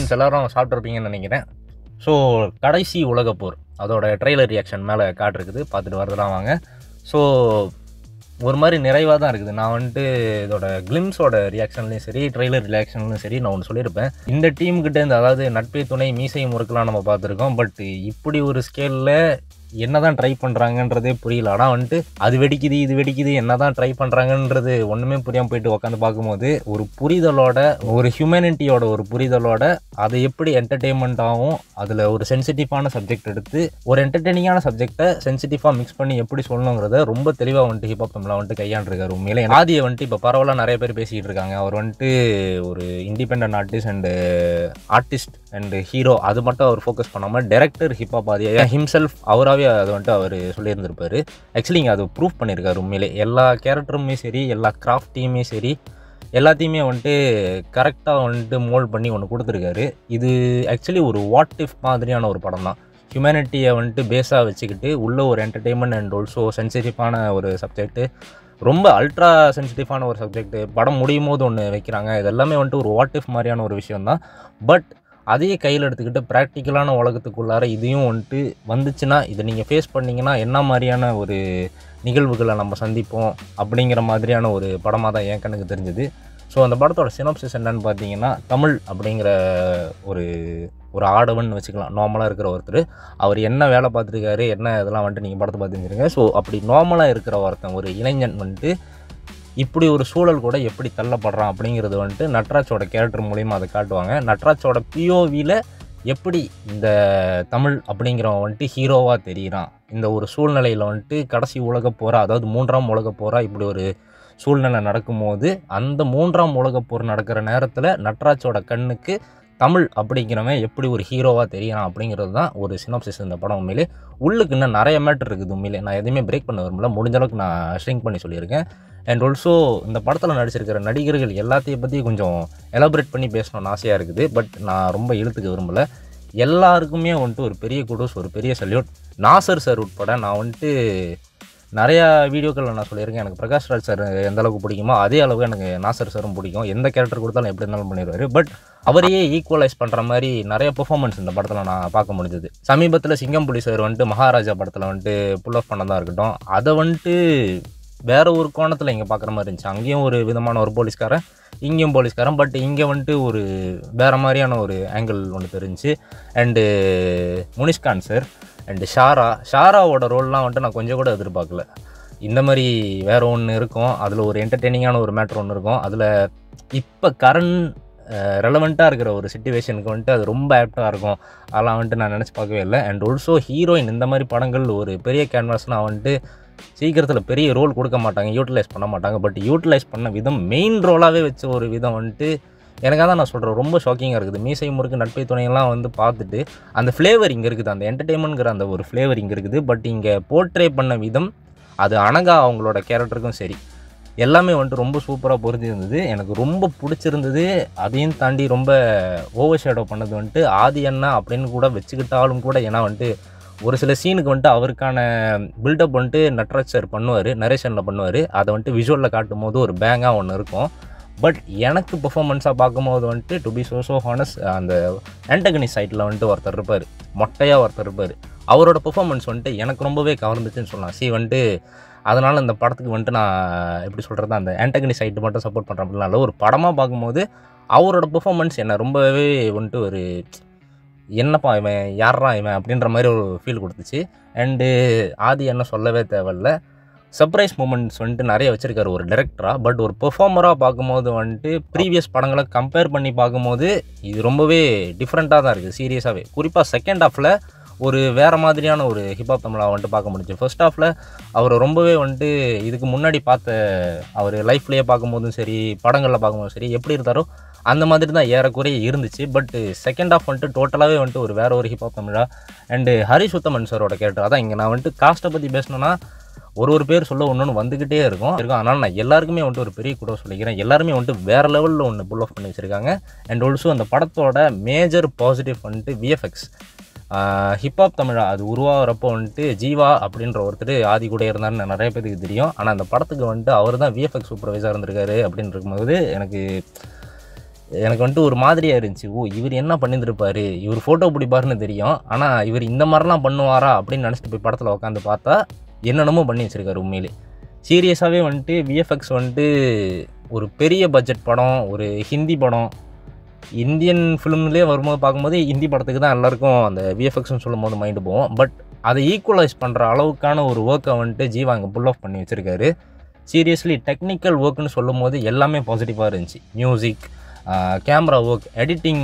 friends எல்லாரும் சாப்பிட்ருப்பீங்கன்னு நினைக்கிறேன் so கடைசி உலகப் போர் அதோட ட்ரெய்லர் ரியாக்ஷன் மேலே காட்டிருக்குது பார்த்துட்டு வரதுலாம் வாங்க ஸோ ஒரு மாதிரி நிறைவாக தான் இருக்குது நான் வந்துட்டு இதோட கிளிம்ஸோட ரியாக்ஷன்லையும் சரி ட்ரெய்லர் ரியாக்ஷன்லையும் சரி நான் ஒன்று சொல்லியிருப்பேன் இந்த டீம் கிட்ட இருந்து அதாவது நட்பே துணை மீசை முறுக்கெல்லாம் நம்ம பார்த்துருக்கோம் பட் இப்படி ஒரு ஸ்கேலில் என்னதான் ட்ரை பண்ணுறாங்கன்றதே புரியல ஆனால் வந்துட்டு அது வெடிக்குது இது வெடிக்குது என்னதான் ட்ரை பண்ணுறாங்கன்றது ஒன்றுமே புரியாமல் போயிட்டு உட்காந்து பார்க்கும்போது ஒரு புரிதலோட ஒரு ஹியூமனிட்டியோட ஒரு புரிதலோட அதை எப்படி என்டர்டெயின்மெண்ட்டாகவும் அதில் ஒரு சென்சிட்டிவான சப்ஜெக்ட் எடுத்து ஒரு என்டர்டெய்னிங்கான சப்ஜெக்டை சென்சிட்டிவாக மிக்ஸ் பண்ணி எப்படி சொல்லணுங்கிறத ரொம்ப தெளிவாக வந்துட்டு ஹிப்ஹாப் தமிழில் வந்துட்டு கையாண்டிருக்காரு உண்மையிலே ஆதியை வந்துட்டு இப்போ பரவலாக நிறைய பேர் பேசிக்கிட்டு இருக்காங்க அவர் வந்துட்டு ஒரு independent artist and artist and hero அது மட்டும் அவர் ஃபோக்கஸ் பண்ணாமல் டேரக்டர் ஹிப்ஹாப் ஆதியா ஹிம்செல்ஃப் அவராகவே அதை வந்துட்டு அவர் சொல்லியிருந்திருப்பாரு ஆக்சுவலி இங்கே அது ப்ரூஃப் பண்ணியிருக்காரு உண்மையிலே எல்லா கேரக்டருமே சரி எல்லா கிராஃப்டையுமே சரி எல்லாத்தையுமே வந்துட்டு கரெக்டாக வந்துட்டு மோல்ட் பண்ணி ஒன்று கொடுத்துருக்காரு இது ஆக்சுவலி ஒரு வாட் இஃப் மாதிரியான ஒரு படம் தான் ஹியூமனிட்டியை வந்துட்டு பேஸாக வச்சுக்கிட்டு உள்ள ஒரு என்டர்டெயின்மெண்ட் அண்ட் ஆல்சோ சென்சிட்டிவான ஒரு சப்ஜெக்ட்டு ரொம்ப அல்ட்ரா சென்சிட்டிவான ஒரு சப்ஜெக்ட் படம் முடியும் போது ஒன்று வைக்கிறாங்க இது எல்லாமே வந்துட்டு ஒரு வாட் இஃப் மாதிரியான ஒரு விஷயம் தான் பட் அதையே கையில் எடுத்துக்கிட்டு ப்ராக்டிக்கலான உலகத்துக்குள்ளார இதையும் வந்துட்டு வந்துச்சுன்னா இதை நீங்கள் ஃபேஸ் பண்ணீங்கன்னா என்ன மாதிரியான ஒரு நிகழ்வுகளை நம்ம சந்திப்போம் அப்படிங்கிற மாதிரியான ஒரு படமாக தான் என் கண்ணுக்கு தெரிஞ்சுது ஸோ அந்த படத்தோட சினப்சிஸ் என்னன்னு பார்த்தீங்கன்னா தமிழ் அப்படிங்கிற ஒரு ஒரு ஆடவன் வச்சுக்கலாம் நார்மலாக இருக்கிற ஒருத்தர் அவர் என்ன வேலை பார்த்துருக்காரு என்ன இதெல்லாம் வந்துட்டு நீங்கள் படத்தை பார்த்து தெரிஞ்சுருங்க ஸோ அப்படி நார்மலாக இருக்கிற ஒருத்தன் ஒரு இளைஞன் வந்துட்டு இப்படி ஒரு சூழல் கூட எப்படி தள்ளப்படுறான் அப்படிங்கிறது வந்துட்டு நட்ராஜோட கேரக்டர் மூலிமா அதை காட்டுவாங்க நட்ராஜோட பிஓவியில் எப்படி இந்த தமிழ் அப்படிங்கிறவன் வந்துட்டு ஹீரோவாக தெரிகிறான் இந்த ஒரு சூழ்நிலையில் வந்துட்டு கடைசி உலக போரா அதாவது மூன்றாம் உலக போரா இப்படி ஒரு சூழ்நிலை நடக்கும்போது அந்த மூன்றாம் உலகப் போர் நடக்கிற நேரத்தில் நட்ராஜோட கண்ணுக்கு தமிழ் அப்படிங்கிறவன் எப்படி ஒரு ஹீரோவாக தெரியறான் அப்படிங்கிறது தான் ஒரு சினாப்சிஸ் இந்த படம் உண்மையிலே உள்ளுக்கு இன்னும் நிறைய மேட்டர் இருக்குது உண்மையிலே நான் எதுவுமே பிரேக் பண்ண விரும்பல முடிஞ்ச அளவுக்கு நான் ஷ்ரிங்க் பண்ணி சொல்லியிருக்கேன் அண்ட் ஆல்சோ இந்த படத்தில் நடிச்சிருக்கிற நடிகர்கள் எல்லாத்தையும் பற்றி கொஞ்சம் எலாபரேட் பண்ணி பேசணும்னு ஆசையாக இருக்குது பட் நான் ரொம்ப இழுத்துக்க விரும்பலை எல்லாருக்குமே வந்துட்டு ஒரு பெரிய குடோஸ் ஒரு பெரிய சல்யூட் நாசர் சார் உட்பட நான் வந்துட்டு நிறையா வீடியோக்களில் நான் சொல்லியிருக்கேன் எனக்கு பிரகாஷ் ராஜ் சார் எந்த அளவுக்கு பிடிக்குமோ அதே அளவுக்கு எனக்கு நாசர் சாரும் பிடிக்கும் எந்த கேரக்டர் கொடுத்தாலும் எப்படி இருந்தாலும் பண்ணிடுவார் பட் அவரையே ஈக்குவலைஸ் பண்ணுற மாதிரி நிறைய பெர்ஃபார்மன்ஸ் இந்த படத்தில் நான் பார்க்க முடிஞ்சது சமீபத்தில் சிங்கம் புலி சார் வந்துட்டு மகாராஜா படத்தில் வந்துட்டு புல் ஆஃப் பண்ணதாக இருக்கட்டும் அதை வந்துட்டு வேற ஒரு கோணத்தில் இங்கே பார்க்குற மாதிரி இருந்துச்சு அங்கேயும் ஒரு விதமான ஒரு போலீஸ்காரன் இங்கேயும் போலீஸ்காரன் பட் இங்கே வந்துட்டு ஒரு வேறு மாதிரியான ஒரு ஆங்கிள் ஒன்று தெரிஞ்சுச்சு and Munishkanth sir and Shara ஷாராவோட ரோல்லாம் வந்துட்டு நான் கொஞ்சம் கூட எதிர்பார்க்கல இந்த மாதிரி வேற ஒன்று இருக்கும் அதில் ஒரு என்டர்டெய்னிங்கான ஒரு மேட்ரு ஒன்று இருக்கும் அதில் இப்போ கரண்ட் ரெலவெண்ட்டாக இருக்கிற ஒரு சுச்சுவேஷனுக்கு வந்துட்டு அது ரொம்ப ஆப்டாக இருக்கும் அதெல்லாம் வந்துட்டு நான் நினச்சி பார்க்கவே இல்லை அண்ட் ஆல்சோ ஹீரோயின் இந்த மாதிரி படங்கள் ஒரு பெரிய கேன்வாஸ்னால் வந்துட்டு சீக்கிரத்தில் பெரிய ரோல் கொடுக்க மாட்டாங்க யூட்டிலைஸ் பண்ண மாட்டாங்க பட் யூட்டிலைஸ் பண்ண விதம் மெயின் ரோலாகவே வச்ச ஒரு விதம் வந்துட்டு எனக்காக தான் நான் சொல்கிறேன் ரொம்ப ஷாக்கிங்காக இருக்குது மீசை முறுக்கு நட்பை துணையெல்லாம் வந்து பார்த்துட்டு அந்த ஃப்ளேவர் இங்கே இருக்குது அந்த என்டர்டெயின்மெண்ட்ங்கிற அந்த ஒரு ஃப்ளேவர் இங்கே இருக்குது பட் இங்கே போர்ட்ரே பண்ண விதம் அது அனகா அவங்களோட கேரக்டருக்கும் சரி எல்லாமே வந்துட்டு ரொம்ப சூப்பராக பொருந்தி இருந்தது எனக்கு ரொம்ப பிடிச்சிருந்தது அதையும் தாண்டி ரொம்ப ஓவர் ஷேடோ பண்ணது வந்துட்டு ஆதி அண்ணா அப்படின்னு கூட வச்சுக்கிட்டாலும் கூட ஏன்னா வந்துட்டு ஒரு சில சீனுக்கு வந்துட்டு அவருக்கான பில்டப் வந்துட்டு நட்ராஜ் சார் பண்ணுவார் நரேஷனில் பண்ணுவார் அதை வந்துட்டு விஷுவலில் காட்டும் போது ஒரு பேங்காக ஒன்று இருக்கும் பட் எனக்கு பெர்ஃபார்மன்ஸாக பார்க்கும்போது வந்துட்டு to be so so honest அந்த ஆண்டகனி சைட்டில் வந்துட்டு ஒருத்தர் இருப்பார் மொட்டையாக ஒருத்தர் இருப்பார் அவரோட பெர்ஃபார்மன்ஸ் வந்துட்டு எனக்கு ரொம்பவே கவர்ந்துச்சுன்னு சொல்லலாம் சி வந்துட்டு அதனால் இந்த படத்துக்கு வந்துட்டு நான் எப்படி சொல்கிறது அந்த ஆண்டகனி சைட்டு மட்டும் சப்போர்ட் பண்ணுறேன் அப்படிலாம் இல்லை ஒரு படமாக பார்க்கும்போது அவரோட பெர்ஃபார்மன்ஸ் என்னை ரொம்பவே வந்துட்டு ஒரு என்னப்பா இவன் யாரா இவன் அப்படின்ற மாதிரி ஒரு ஃபீல் கொடுத்துச்சு அண்டு ஆதி என்ன சொல்லவே தேவையில்ல சர்ப்ரைஸ் மூமெண்ட்ஸ் வந்துட்டு நிறைய வச்சுருக்காரு ஒரு டேரக்டராக பட் ஒரு பெர்ஃபார்மராக பார்க்கும்போது வந்துட்டு ப்ரீவியஸ் படங்களை கம்பேர் பண்ணி பார்க்கும்போது இது ரொம்பவே டிஃப்ரெண்ட்டாக தான் இருக்குது சீரியஸாகவே குறிப்பாக செகண்ட் ஹாஃபில் ஒரு வேறு மாதிரியான ஒரு ஹிப்ஹாப் தமிழாக வந்துட்டு பார்க்க முடிஞ்சு ஃபர்ஸ்ட் ஹாஃபில் அவர் ரொம்பவே வந்துட்டு இதுக்கு முன்னாடி பார்த்த அவர் லைஃப்லேயே பார்க்கும்போதும் சரி படங்களில் பார்க்கும்போதும் சரி எப்படி இருந்தாரோ அந்த மாதிரி தான் ஏறக்குறைய இருந்துச்சு பட் செகண்ட் ஹாஃப் வந்துட்டு டோட்டலாகவே வந்துட்டு ஒரு வேற ஒரு ஹிப்ஹாப் தமிழா அண்டு ஹரி சுத்தமன் சாரோட கேரக்டர் அதான் இங்கே நான் வந்துட்டு காஸ்ட்டை பற்றி பேசணுன்னா ஒரு ஒரு பேர் சொல்ல ஒன்று ஒன்று வந்துக்கிட்டே இருக்கும் இருக்கும் அதனால் நான் எல்லாருக்குமே வந்துட்டு ஒரு பெரிய கூட சொல்லிக்கிறேன் எல்லாருமே வந்துட்டு வேறு லெவலில் ஒன்று புல் ஆஃப் பண்ணி வச்சுருக்காங்க அண்ட் ஆல்சோ அந்த படத்தோட மேஜர் பாசிட்டிவ் வந்துட்டு விஎஃப்எக்ஸ் ஹிப்ஹாப் தமிழா அது உருவாகிறப்போ வந்துட்டு ஜீவா அப்படின்ற ஒருத்தர் ஆதி கூட இருந்தாருன்னு நிறைய பேருக்கு தெரியும் ஆனால் அந்த படத்துக்கு வந்துட்டு அவர் தான் விஎஃப்எக்ஸ் சூப்பர்வைஸாக இருந்திருக்காரு அப்படின்னு இருக்கும்போது எனக்கு எனக்கு வந்துட்டு ஒரு மாதிரியாக இருந்துச்சு ஓ இவர் என்ன பண்ணியிருந்திருப்பாரு இவர் ஃபோட்டோ பிடிப்பாருன்னு தெரியும் ஆனால் இவர் இந்த மாதிரிலாம் பண்ணுவாரா அப்படின்னு நினச்சிட்டு போய் படத்தில் உட்காந்து பார்த்தா என்னென்னமோ பண்ணி வச்சுருக்காரு உண்மையிலே சீரியஸாகவே வந்துட்டு விஎஃப்எக்ஸ் வந்துட்டு ஒரு பெரிய பட்ஜெட் படம் ஒரு ஹிந்தி படம் இந்தியன் ஃபிலிம்லேயே வரும்போது பார்க்கும்போது ஹிந்தி படத்துக்கு தான் எல்லாருக்கும் அந்த விஎஃப்எக்ஸ்னு சொல்லும் போது மைண்டு போவோம் பட் அதை ஈக்குவலைஸ் பண்ணுற அளவுக்கான ஒரு ஒர்க்கை வந்துட்டு ஜீவா அங்கே புல் ஆஃப் பண்ணி வச்சுருக்காரு சீரியஸ்லி டெக்னிக்கல் ஒர்க்குன்னு சொல்லும் போது எல்லாமே பாசிட்டிவாக இருந்துச்சு music camera work editing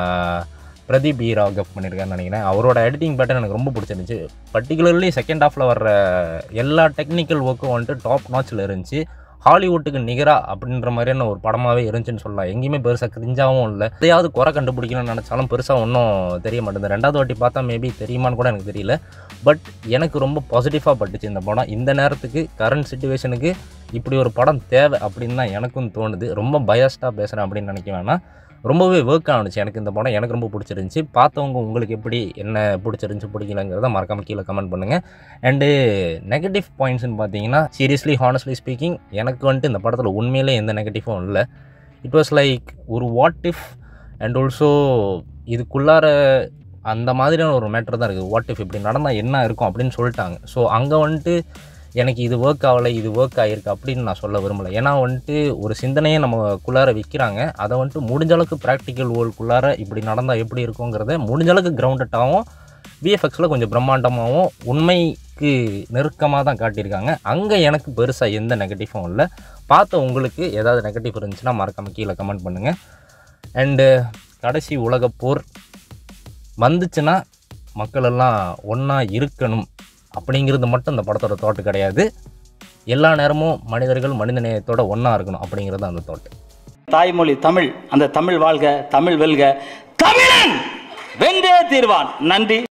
Pradeep E Raghav பண்ணியிருக்காருன்னு நினைக்கிறேன் அவரோட எடிட்டிங் பேட்டர்ன் எனக்கு ரொம்ப பிடிச்சிருந்துச்சு பர்டிகுலர்லி செகண்ட் ஹாஃபில் வர்ற எல்லா டெக்னிக்கல் ஒர்க்கும் வந்துட்டு டாப் நாச்சில் இருந்துச்சு ஹாலிவுட்டுக்கு நிகரா அப்படின்ற மாதிரியான ஒரு படமாகவே இருந்துச்சுன்னு சொல்லலாம் எங்கேயுமே பெருசாக கிரிஞ்சாவும் இல்லை எதையாவது குறை கண்டுபிடிக்கணும்னு நினச்சாலும் பெருசாக ஒன்றும் தெரிய மாட்டேங்குது ரெண்டாவது வாட்டி பார்த்தா மேபி தெரியுமான்னு கூட எனக்கு தெரியல பட் எனக்கு ரொம்ப பாசிட்டிவாக பட்டுச்சு இந்த படம் இந்த நேரத்துக்கு கரண்ட் சுச்சுவேஷனுக்கு இப்படி ஒரு படம் தேவை அப்படின்னு தான் எனக்கும் தோணுது ரொம்ப பயஸ்டாக பேசுகிறேன் அப்படின்னு நினைக்க வேணாம் ரொம்பவே ஒர்க் ஆனுச்சு எனக்கு இந்த படம் எனக்கு ரொம்ப பிடிச்சிருந்துச்சி பார்த்தவங்க உங்களுக்கு எப்படி என்ன பிடிச்சிருந்துச்சி பிடிக்கலங்கிறத மறக்காமல் கீழே கமெண்ட் பண்ணுங்கள் அண்டு நெகட்டிவ் பாயிண்ட்ஸ்னு பார்த்தீங்கன்னா சீரியஸ்லி ஹானஸ்ட்லி ஸ்பீக்கிங் எனக்கு வந்துட்டு இந்த படத்தில் உண்மையிலே எந்த நெகட்டிவும் இல்லை இட் வாஸ் லைக் ஒரு வாட் இஃப் அண்ட் ஆல்சோ இதுக்குள்ளார அந்த மாதிரியான ஒரு மேட்டர் தான் இருக்குது வாட் இஃப் இப்படி நடந்தால் என்ன இருக்கும் அப்படின்னு சொல்லிட்டாங்க ஸோ அங்கே வந்துட்டு எனக்கு இது ஒர்க் ஆகலை இது ஒர்க் ஆகிருக்கு அப்படின்னு நான் சொல்ல விரும்பலை ஏன்னா வந்துட்டு ஒரு சிந்தனையை நமக்குள்ளார விற்கிறாங்க அதை வந்துட்டு முடிஞ்ச அளவுக்கு ப்ராக்டிக்கல் வேர்ல்டுக்குள்ளார இப்படி நடந்தால் எப்படி இருக்குங்கிறத முடிஞ்ச அளவுக்கு கிரவுண்டட்டாகவும் விஎஃப்எக்ஸில் கொஞ்சம் பிரம்மாண்டமாகவும் உண்மைக்கு நெருக்கமாக தான் காட்டியிருக்காங்க அங்கே எனக்கு பெருசாக எந்த நெகட்டிவும் இல்லை பார்த்த உங்களுக்கு ஏதாவது நெகட்டிவ் இருந்துச்சுன்னா மறக்காமல் கீழே கமெண்ட் பண்ணுங்கள் அண்டு கடைசி உலகப் போர் வந்துச்சுன்னா மக்கள் எல்லாம் ஒன்றா இருக்கணும் அப்படிங்கிறது மட்டும் இந்த படத்தோட தோட்டு கிடையாது எல்லா நேரமும் மனிதர்கள் மனித நேயத்தோட ஒன்றா இருக்கணும் அப்படிங்கிறது அந்த தோட்டு தாய்மொழி தமிழ் அந்த தமிழ் வாழ்க தமிழ் வெல்க தமிழன் வென்றே தீர்வான் நன்றி